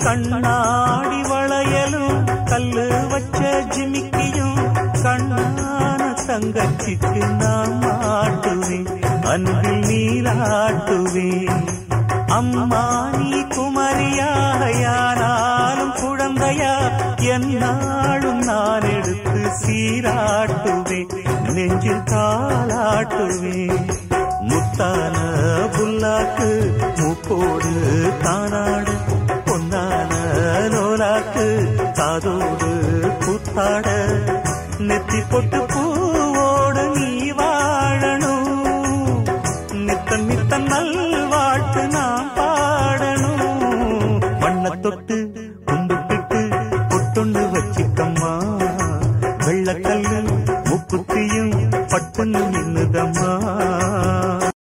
கண்ணாடி வளையலும் கல்லு வச்ச ஜிமிக்கியும் கண்ணான தங்கச்சிக்கு நான் மாட்டுவேன் அன்பில் நீராட்டுவேன் அம்மா நீ குமரியாக யாராலும் குழந்தையா என்னாலும் நான் எடுத்து சீராட்டுவேன் நெஞ்சில் தாளாட்டுவேன் முத்தான புல்லாக்கு மூக்கோடு தானாடு பொன்னான லோலாக்கு காதோடு கூத்தாட நெத்தி பொட்டு